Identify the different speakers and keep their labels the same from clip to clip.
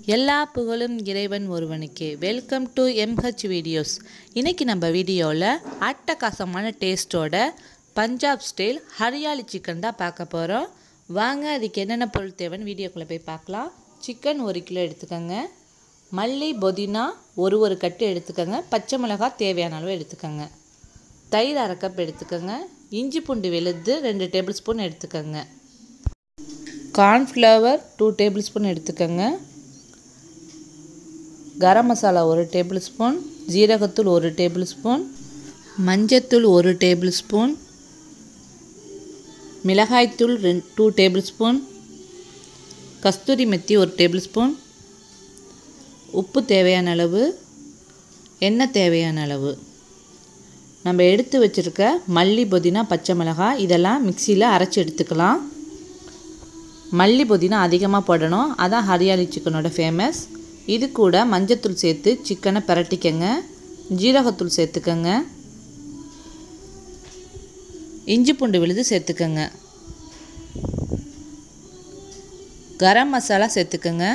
Speaker 1: எல்லா புகழும் இறைவன் ஒருவனுக்கே வெல்கம் டு எம்ஹெச் வீடியோஸ் இன்னைக்கு நம்ம வீடியோவில் அட்டகாசமான டேஸ்ட்டோட பஞ்சாப் ஸ்டைல் ஹரியாலி சிக்கன் தான் பார்க்க போகிறோம் வாங்க அதுக்கு என்னென்ன பொருள் தேவைன்னு வீடியோக்குள்ளே போய் பார்க்கலாம் சிக்கன் ஒரு கிலோ எடுத்துக்கோங்க மல்லி புதினா ஒரு ஒரு கட்டு எடுத்துக்கோங்க பச்சை மிளகாய் தேவையான அளவு எடுத்துக்கோங்க தயிர் அரை கப் எடுத்துக்கோங்க இஞ்சி பூண்டு விழுது ரெண்டு டேபிள் ஸ்பூன் எடுத்துக்கோங்க கார்ன்ஃப்ளவர் டூ டேபிள் ஸ்பூன் எடுத்துக்கோங்க கரம் மசாலா ஒரு டேபிள் ஸ்பூன் ஜீரகத்தூள் ஒரு டேபிள் ஸ்பூன் மஞ்சத்தூள் ஒரு டேபிள் ஸ்பூன் மிளகாய்த்தூள் ரெண்டு two tablespoon kasuri methi ஒரு டேபிள் ஸ்பூன் உப்பு தேவையான அளவு எண்ணெய் தேவையான அளவு நம்ம எடுத்து வச்சுருக்க மல்லி புதினா பச்சை மிளகாய் இதெல்லாம் மிக்சியில் அரைச்சி எடுத்துக்கலாம் மல்லி புதினா அதிகமாக போடணும் அதான் ஹரியாலி சிக்கனோட ஃபேமஸ் இது கூட மஞ்சத்தூள் சேர்த்து சிக்கனை பிரட்டிக்கங்க ஜீரகத்தூள் சேர்த்துக்கங்க இஞ்சி பூண்டு விழுது சேர்த்துக்கங்க கரம் மசாலா சேர்த்துக்கங்க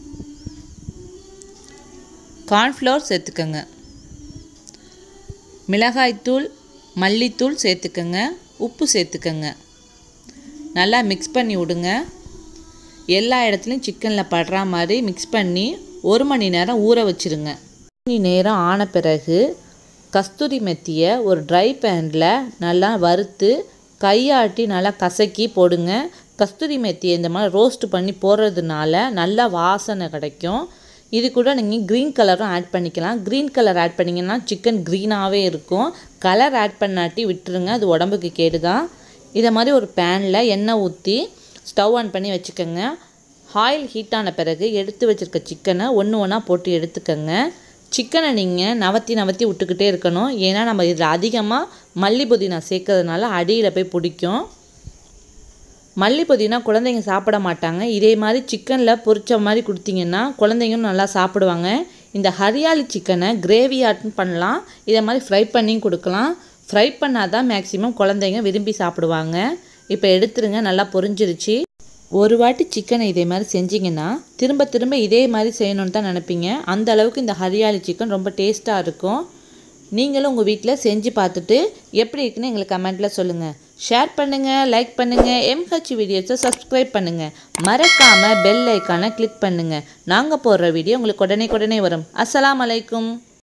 Speaker 1: கார்ன்ஃப்ளவர் சேர்த்துக்கங்க மிளகாய்த்தூள் மல்லித்தூள் சேர்த்துக்கங்க உப்பு சேர்த்துக்கங்க நல்லா மிக்ஸ் பண்ணி விடுங்க எல்லா இடத்துலையும் சிக்கனில் படுற மாதிரி மிக்ஸ் பண்ணி ஒரு மணி நேரம் ஊற வச்சுருங்க மணி நேரம் ஆன பிறகு கஸ்தூரி மெத்தியை ஒரு ட்ரை பேனில் நல்லா வறுத்து கையாட்டி நல்லா கசக்கி போடுங்க கஸ்தூரி மெத்தியை இந்த மாதிரி ரோஸ்ட் பண்ணி போடுறதுனால நல்லா வாசனை கிடைக்கும் இது கூட நீங்கள் க்ரீன் கலரும் ஆட் பண்ணிக்கலாம் க்ரீன் கலர் ஆட் பண்ணிங்கன்னா சிக்கன் க்ரீனாகவே இருக்கும் கலர் ஆட் பண்ணாட்டி விட்டுருங்க அது உடம்புக்கு கேடு தான் இதை மாதிரி ஒரு பேனில் எண்ணெய் ஊற்றி ஸ்டவ் ஆன் பண்ணி வச்சுக்கோங்க ஆயில் ஹீட் ஆன பிறகு எடுத்து வச்சுருக்க சிக்கனை ஒன்று ஒன்றா போட்டு எடுத்துக்கோங்க சிக்கனை நீங்கள் நவத்தி நவத்தி விட்டுக்கிட்டே இருக்கணும் ஏன்னா நம்ம இதில் அதிகமாக மல்லி புதினா சேர்க்கறதுனால அடியில் போய் பிடிக்கும் மல்லி புதினா குழந்தைங்க சாப்பிட மாட்டாங்க இதே மாதிரி சிக்கனில் பொரிச்ச மாதிரி கொடுத்தீங்கன்னா குழந்தைங்களும் நல்லா சாப்பிடுவாங்க இந்த ஹரியாலி சிக்கனை கிரேவி ஆட்டும் பண்ணலாம் இதை மாதிரி ஃப்ரை பண்ணியும் கொடுக்கலாம் ஃப்ரை பண்ணால் தான் மேக்ஸிமம் குழந்தைங்க விரும்பி சாப்பிடுவாங்க இப்போ எடுத்துருங்க நல்லா பொரிஞ்சிருச்சு ஒரு வாட்டி சிக்கனை இதே மாதிரி செஞ்சிங்கன்னா திரும்ப திரும்ப இதே மாதிரி செய்யணுன்னு தான் நினைப்பீங்க அந்த அளவுக்கு இந்த ஹரியாலி சிக்கன் ரொம்ப டேஸ்ட்டாக இருக்கும் நீங்களும் உங்கள் வீட்டில் செஞ்சு பார்த்துட்டு எப்படி இருக்குன்னு எங்களுக்கு கமெண்ட்டில் சொல்லுங்கள் ஷேர் பண்ணுங்கள் லைக் பண்ணுங்கள் எம்ஹெச் வீடியோஸை சப்ஸ்கிரைப் பண்ணுங்கள் மறக்காமல் பெல் ஐக்கானை கிளிக் பண்ணுங்கள் நாங்கள் போடுற வீடியோ உங்களுக்கு உடனே உடனே வரும் அஸ்ஸலாமு அலைக்கும்